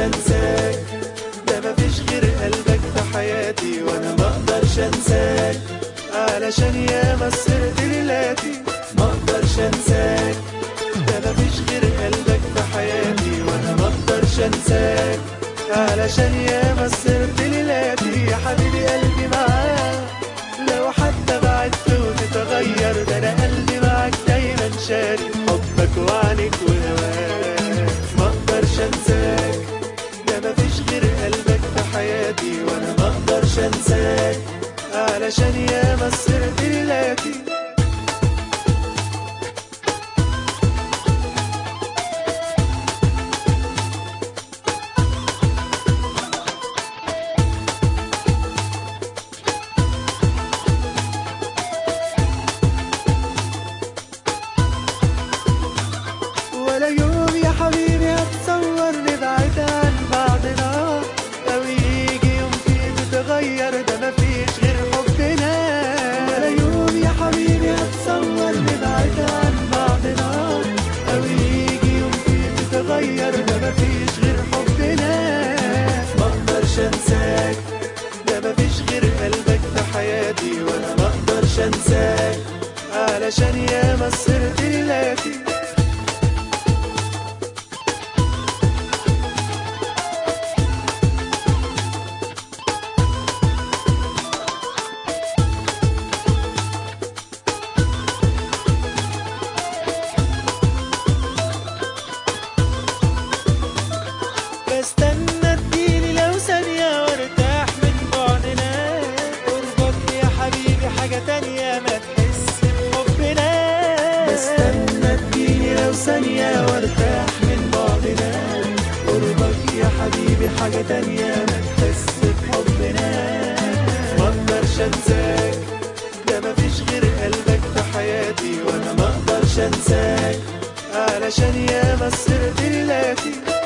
انساك ده مفيش غير قلبك في حياتي وانا ما اقدرش انساك علشان يا مسرت ليلاتي ما اقدرش انساك ده مفيش غير قلبك في حياتي وانا ما اقدرش انساك علشان يا مسرت ليلاتي يا حبيبي قلبي معاك لو حتى بعدت وتتغير ده انا قلبي معاك دايما شاري حبك وعنك وهواك ما اقدرش انساك ده مفيش غير قلبك في حياتي وانا ما اقدرش انساك علشان يا مسرت ليلاتي ولا يوم يا حبيبي هتصور نبعد عن بعضنا لو يجي يوم فيه تتغير ده مفيش غير حبنا ولا يوم يا حبيبي هتصور نبعد عن بعضنا لو يجي يوم فيه تتغير ده مفيش غير حبنا ما اقدرش انساك ده مفيش غير قلبك في حياتي وانا ما اقدرش انساك علشان يا مسرت ليلاتي بستنى تجيلي لو ثانية وارتاح من بعدنا قربك يا حبيبي حاجة تانية ما تحس بحبنا بستنى تجيلي لو ثانية وارتاح من بعدنا قربك يا حبيبي حاجة تانية ما تحس بحبنا ما اقدرش انساك ده مفيش غير قلبك في حياتي وانا ما اقدرش انساك علشان يا مسرت ليلاتي